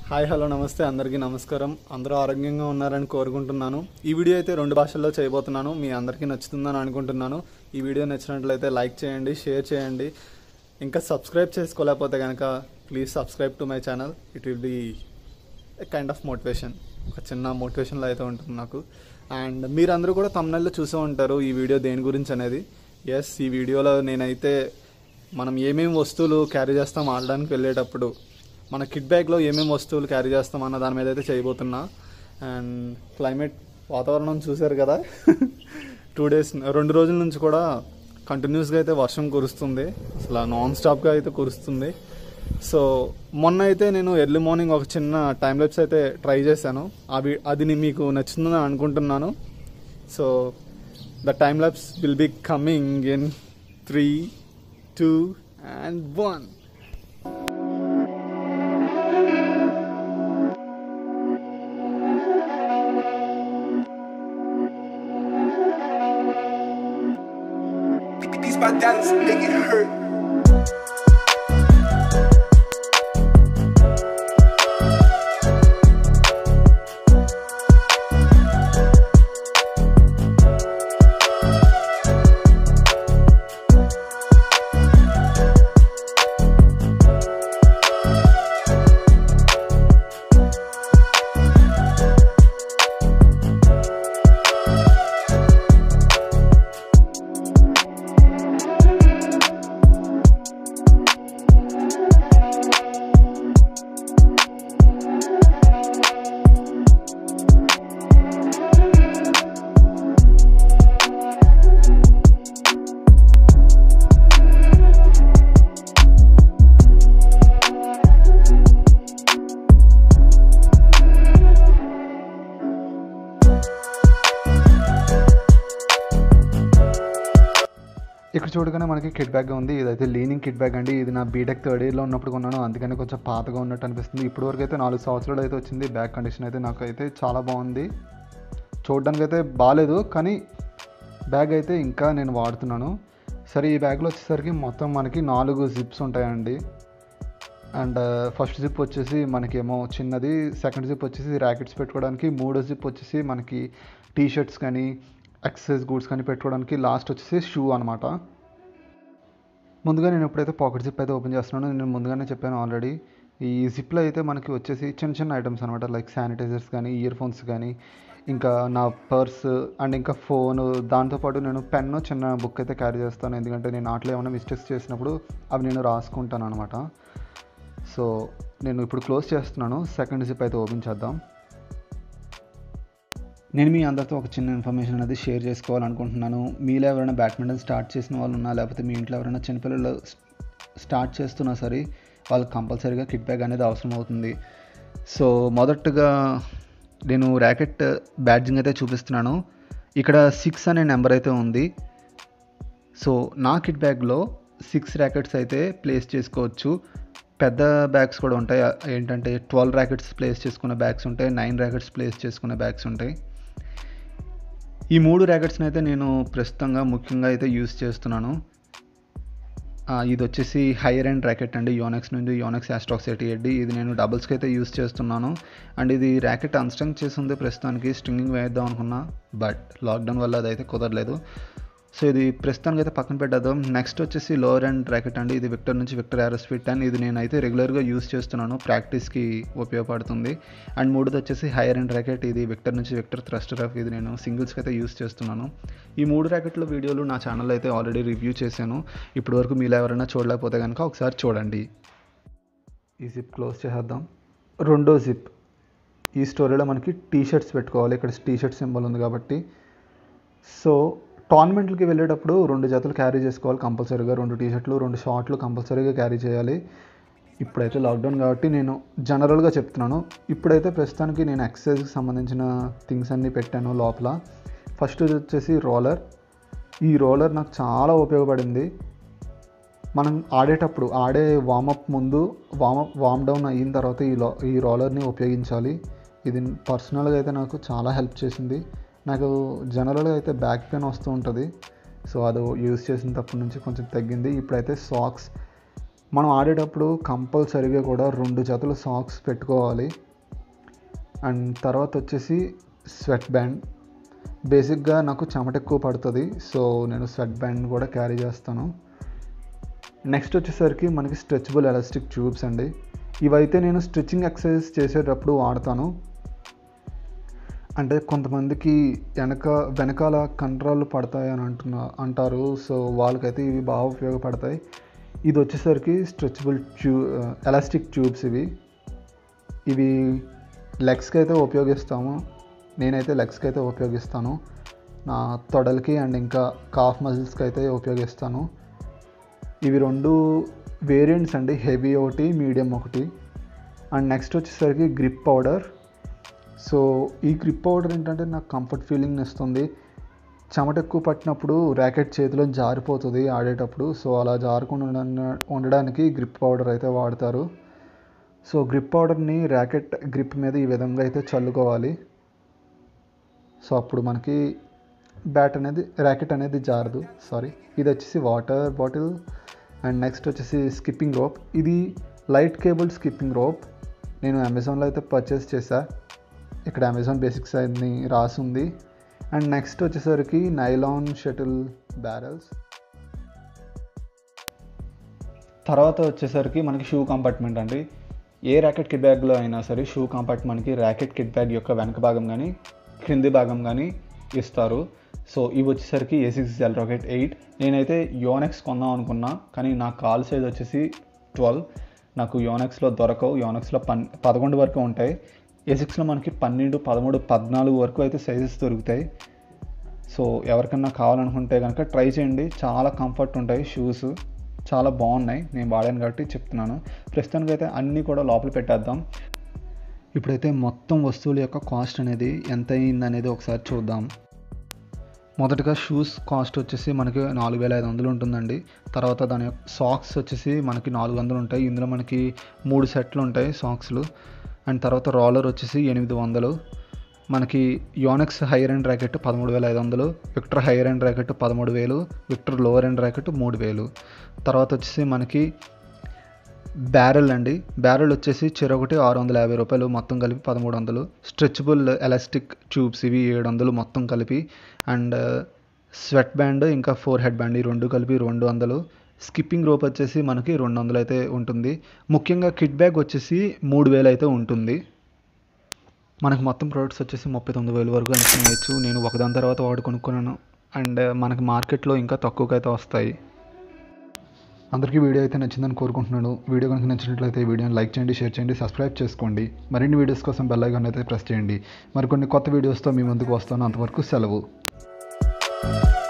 Hi hello నమస్తే అందరికీ నమస్కారం అందరూ ఆరోగ్యంగా ఉన్నారని కోరుకుంటున్నాను ఈ వీడియో అయితే రెండు భాషల్లో చేయబోతున్నాను మీ అందరికీ నచ్చుతుందని అనుకుంటున్నాను ఈ వీడియో నచ్చినట్లయితే లైక్ చేయండి షేర్ చేయండి ఇంకా సబ్స్క్రైబ్ చేసుకోలేకపోతే కనుక please subscribe to my channel it will be a kind of motivation ఒక చిన్న మోటివేషన్లో అయితే ఉంటుంది నాకు అండ్ మీరందరూ కూడా తమిళలో చూసే ఉంటారు ఈ వీడియో దేని గురించి అనేది ఎస్ ఈ వీడియోలో నేనైతే మనం ఏమేమి వస్తువులు క్యారీ చేస్తాం ఆడడానికి వెళ్ళేటప్పుడు మన కిట్ బ్యాగ్లో ఏమేమి వస్తువులు క్యారీ చేస్తాం అన్న దాని మీద అయితే చేయబోతున్నా అండ్ క్లైమేట్ వాతావరణం చూశారు కదా టూ డేస్ రెండు రోజుల నుంచి కూడా కంటిన్యూస్గా అయితే వర్షం కురుస్తుంది అసలు నాన్ స్టాప్గా అయితే కురుస్తుంది సో మొన్న అయితే నేను ఎర్లీ మార్నింగ్ ఒక చిన్న టైం లెప్స్ అయితే ట్రై చేశాను అవి అది ని- మీకు నచ్చుతుందని అనుకుంటున్నాను so the time lapse will be coming in three two and one These my dollars make it hurt. ఇక్కడ చూడగానే మనకి కిట్ బ్యాగ్ ఉంది ఇదైతే లీనింగ్ కిట్ బ్యాగ్ అండి ఇది నా బీటెక్ థర్డ్ ఇయర్లో ఉన్నప్పుడు కొన్నాను అందుకని కొంచెం పాతగా ఉన్నట్టు అనిపిస్తుంది ఇప్పటి వరకు అయితే నాలుగు సంవత్సరాలు అయితే వచ్చింది బ్యాగ్ కండిషన్ అయితే నాకు అయితే చాలా బాగుంది చూడడానికి అయితే బాగాలేదు కానీ బ్యాగ్ అయితే ఇంకా నేను వాడుతున్నాను సరే ఈ బ్యాగ్లో వచ్చేసరికి మొత్తం మనకి నాలుగు జిప్స్ ఉంటాయండి అండ్ ఫస్ట్ జిప్ వచ్చేసి మనకేమో చిన్నది సెకండ్ జిప్ వచ్చేసి ర్యాకెట్స్ పెట్టుకోవడానికి మూడో జిప్ వచ్చేసి మనకి టీ షర్ట్స్ కానీ ఎక్సర్సైజ్ గూడ్స్ కానీ పెట్టుకోవడానికి లాస్ట్ వచ్చేసి షూ అనమాట ముందుగా నేను ఎప్పుడైతే పాకెట్ జిప్ అయితే ఓపెన్ చేస్తున్నానో నేను ముందుగానే చెప్పాను ఆల్రెడీ ఈ జిప్లో అయితే మనకి వచ్చేసి చిన్న చిన్న ఐటమ్స్ అనమాట లైక్ శానిటైజర్స్ కానీ ఇయర్ ఫోన్స్ కానీ ఇంకా నా పర్స్ అండ్ ఇంకా ఫోన్ దాంతోపాటు నేను పెన్ చిన్న బుక్ అయితే క్యారీ చేస్తాను ఎందుకంటే నేను ఆటలో ఏమైనా మిస్టేక్స్ చేసినప్పుడు అవి నేను రాసుకుంటాను అనమాట సో నేను ఇప్పుడు క్లోజ్ చేస్తున్నాను సెకండ్ జిప్ అయితే ఓపెన్ చేద్దాం నేను మీ అందరితో ఒక చిన్న ఇన్ఫర్మేషన్ అనేది షేర్ చేసుకోవాలనుకుంటున్నాను మీలో ఎవరైనా బ్యాడ్మింటన్ స్టార్ట్ చేసిన వాళ్ళు ఉన్నా లేకపోతే మీ ఇంట్లో ఎవరైనా చిన్నపిల్లలు స్టార్ట్ చేస్తున్నా సరే వాళ్ళకి కంపల్సరీగా కిట్ బ్యాగ్ అనేది అవసరం అవుతుంది సో మొదటగా నేను ర్యాకెట్ బ్యాడ్జింగ్ అయితే చూపిస్తున్నాను ఇక్కడ సిక్స్ అనే నెంబర్ అయితే ఉంది సో నా కిట్ బ్యాగ్లో సిక్స్ ర్యాకెట్స్ అయితే ప్లేస్ చేసుకోవచ్చు పెద్ద బ్యాగ్స్ కూడా ఉంటాయి ఏంటంటే ట్వెల్వ్ ర్యాకెట్స్ ప్లేస్ చేసుకునే బ్యాగ్స్ ఉంటాయి నైన్ ర్యాకెట్స్ ప్లేస్ చేసుకునే బ్యాగ్స్ ఉంటాయి ఈ మూడు ర్యాకెట్స్ని అయితే నేను ప్రస్తుతంగా ముఖ్యంగా అయితే యూస్ చేస్తున్నాను ఆ, ఇది వచ్చేసి హైయర్ అండ్ ర్యాకెట్ అండి యోనెక్స్ నుండి యోనెక్స్ యాస్ట్రాక్స్ ఎయిటీ ఎయిట్ ఇది నేను డబుల్స్కి అయితే యూస్ చేస్తున్నాను అండ్ ఇది ర్యాకెట్ అన్స్ట్రింగ్ చేసి ఉంది ప్రస్తుతానికి స్ట్రింగింగ్ వేద్దాం అనుకున్నా బట్ లాక్డౌన్ వల్ల అదైతే కుదరలేదు సో ఇది ప్రస్తుతానికి అయితే పక్కన పెట్టేద్దాం నెక్స్ట్ వచ్చేసి లోవర్ అండ్ ర్యాకెట్ అండి ఇది విక్టర్ నుంచి విక్టర్ యారస్ ఫిట్ అండ్ ఇది నేనైతే రెగ్యులర్గా యూస్ చేస్తున్నాను ప్రాక్టీస్కి ఉపయోగపడుతుంది అండ్ మూడోది వచ్చేసి హైయర్ అండ్ ర్యాకెట్ ఇది విక్టర్ నుంచి విక్టర్ థ్రస్టర్ ఆఫ్ ఇది నేను సింగిల్స్కి అయితే యూస్ చేస్తున్నాను ఈ మూడు ర్యాకెట్ల వీడియోలు నా ఛానల్లో అయితే ఆల్రెడీ రివ్యూ చేశాను ఇప్పటి వరకు మీరు ఎవరైనా చూడలేకపోతే కనుక ఒకసారి చూడండి ఈ జిప్ క్లోజ్ చేసేద్దాం రెండో జిప్ ఈ స్టోరీలో మనకి టీ షర్ట్స్ పెట్టుకోవాలి ఇక్కడ టీ షర్ట్ సింబల్ ఉంది కాబట్టి సో టోర్నమెంట్లకి వెళ్ళేటప్పుడు రెండు జతలు క్యారీ చేసుకోవాలి కంపల్సరీగా రెండు టీ షర్ట్లు రెండు షార్ట్లు కంపల్సరీగా క్యారీ చేయాలి ఇప్పుడైతే లాక్డౌన్ కాబట్టి నేను జనరల్గా చెప్తున్నాను ఇప్పుడైతే ప్రస్తుతానికి నేను ఎక్సర్సైజ్కి సంబంధించిన థింగ్స్ అన్నీ పెట్టాను లోపల ఫస్ట్ వచ్చేసి రోలర్ ఈ రోలర్ నాకు చాలా ఉపయోగపడింది మనం ఆడేటప్పుడు ఆడే వామప్ ముందు వామప్ వామ్ డౌన్ అయిన తర్వాత ఈ లో ఈ రోలర్ని ఉపయోగించాలి ఇది పర్సనల్గా అయితే నాకు చాలా హెల్ప్ చేసింది నాకు జనరల్గా అయితే బ్యాక్ పెయిన్ వస్తూ ఉంటుంది సో అది యూజ్ చేసినప్పటి నుంచి కొంచెం తగ్గింది ఇప్పుడైతే సాక్స్ మనం ఆడేటప్పుడు కంపల్సరీగా కూడా రెండు జతలు సాక్స్ పెట్టుకోవాలి అండ్ తర్వాత వచ్చేసి స్వెట్ బ్యాండ్ బేసిక్గా నాకు చెమట ఎక్కువ పడుతుంది సో నేను స్వెట్ బ్యాండ్ కూడా క్యారీ చేస్తాను నెక్స్ట్ వచ్చేసరికి మనకి స్ట్రెచబుల్ ఎలాస్టిక్ ట్యూబ్స్ అండి ఇవైతే నేను స్ట్రెచ్చింగ్ ఎక్సర్సైజ్ చేసేటప్పుడు వాడతాను అంటే కొంతమందికి వెనక వెనకాల కండరాలు పడతాయి అని అంటున్నా అంటారు సో వాళ్ళకైతే ఇవి బాగా ఉపయోగపడతాయి ఇది వచ్చేసరికి స్ట్రెచబుల్ ట్యూ ఎలాస్టిక్ ట్యూబ్స్ ఇవి ఇవి లెగ్స్కి అయితే ఉపయోగిస్తాము నేనైతే లెగ్స్కి అయితే ఉపయోగిస్తాను నా తొడలకి అండ్ ఇంకా కాఫ్ మజిల్స్కి అయితే ఉపయోగిస్తాను ఇవి రెండు వేరియంట్స్ అండి హెవీ ఒకటి మీడియం ఒకటి అండ్ నెక్స్ట్ వచ్చేసరికి గ్రిప్ పౌడర్ సో ఈ గ్రిప్ పౌడర్ ఏంటంటే నాకు కంఫర్ట్ ఫీలింగ్ ఇస్తుంది చెమట ఎక్కువ పట్టినప్పుడు ర్యాకెట్ చేతిలో జారిపోతుంది ఆడేటప్పుడు సో అలా జారకుండా ఉండ- ఉండడానికి గ్రిప్ పౌడర్ అయితే వాడతారు సో గ్రిప్ పౌడర్ని ర్యాకెట్ గ్రిప్ మీద ఈ విధంగా అయితే చల్లుకోవాలి సో అప్పుడు మనకి బ్యాట్ అనేది ర్యాకెట్ అనేది జారదు సారీ ఇది వచ్చేసి వాటర్ బాటిల్ అండ్ నెక్స్ట్ వచ్చేసి స్కిప్పింగ్ రోప్ ఇది లైట్ కేబుల్ స్కిప్పింగ్ రోప్ నేను అమెజాన్లో అయితే పర్చేస్ చేశా ఇక్కడ అమెజాన్ బేసిక్స్ అన్ని రాసి ఉంది అండ్ నెక్స్ట్ వచ్చేసరికి నైలాన్ షటిల్ బ్యారల్స్ తర్వాత వచ్చేసరికి మనకి షూ కంపార్ట్మెంట్ అండి ఏ ర్యాకెట్ కిట్ బ్యాగ్లో అయినా సరే షూ కంపార్ట్మెంట్కి ర్యాకెట్ కిట్ బ్యాగ్ యొక్క వెనక భాగం కానీ క్రింది భాగం కానీ ఇస్తారు సో ఇవి వచ్చేసరికి Asics gel rocket eight నేనైతే యోనెక్స్ కొందాం అనుకున్నా కానీ నా కాల్ సైజ్ వచ్చేసి ట్వెల్వ్ నాకు యోనెక్స్లో దొరకవు యోనెక్స్లో పన్ పదకొండు వరకు ఉంటాయి ఏ సిక్స్లో మనకి పన్నెండు పదమూడు పద్నాలుగు వరకు అయితే సైజెస్ దొరుకుతాయి సో ఎవరికన్నా కావాలనుకుంటే కనుక ట్రై చేయండి చాలా కంఫర్ట్ ఉంటాయి షూస్ చాలా బాగున్నాయి నేను వాడాను కాబట్టి చెప్తున్నాను ప్రస్తుతానికి అయితే అన్నీ కూడా లోపల పెట్టేద్దాం ఇప్పుడైతే మొత్తం వస్తువుల యొక్క కాస్ట్ అనేది ఎంత అయింది అనేది ఒకసారి చూద్దాం మొదటగా షూస్ కాస్ట్ వచ్చేసి మనకి నాలుగు వేల ఐదు వందలు ఉంటుందండి తర్వాత దాని యొక్క సాక్స్ వచ్చేసి మనకి నాలుగు వందలు ఉంటాయి ఇందులో మనకి మూడు సెట్లు ఉంటాయి సాక్స్లు అండ్ తర్వాత రోలర్ వచ్చేసి ఎనిమిది వందలు మనకి యోనెక్స్ హైయర్ అండ్ ర్యాకెట్ పదమూడు వేల ఐదు వందలు విక్టర్ హైయర్ అండ్ ర్యాకెట్ పదమూడు వేలు విక్టర్ లోవర్ అండ్ ర్యాకెట్ మూడు వేలు తర్వాత వచ్చేసి మనకి బ్యారెల్ అండి బ్యారెల్ వచ్చేసి చెరొకటి ఆరు వందల యాభై రూపాయలు మొత్తం కలిపి పదమూడు వందలు స్ట్రెచబుల్ ఎలాస్టిక్ ట్యూబ్స్ ఇవి ఏడు వందలు మొత్తం కలిపి అండ్ స్వెట్ బ్యాండ్ ఇంకా ఫోర్ హెడ్ బ్యాండ్ ఈ రెండు కలిపి రెండు వందలు స్కిప్పింగ్ రోప్ వచ్చేసి మనకి రెండు వందలు అయితే ఉంటుంది ముఖ్యంగా కిట్ బ్యాగ్ వచ్చేసి మూడు వేలు అయితే ఉంటుంది మనకు మొత్తం ప్రోడక్ట్స్ వచ్చేసి ముప్పై తొమ్మిది వేలు వరకు అంచనేయచ్చు నేను ఒకదాని తర్వాత వాడు కొనుక్కున్నాను అండ్ మనకి మార్కెట్లో ఇంకా తక్కువకైతే వస్తాయి అందరికీ వీడియో అయితే నచ్చిందని కోరుకుంటున్నాను వీడియో కనుక నచ్చినట్లయితే ఈ వీడియోని లైక్ చేయండి షేర్ చేయండి సబ్స్క్రైబ్ చేసుకోండి మరిన్ని వీడియోస్ కోసం బెల్ ఐకాన్ అయితే ప్రెస్ చేయండి మరికొన్ని కొత్త వీడియోస్తో మీ ముందుకు వస్తాను అంతవరకు సెలవు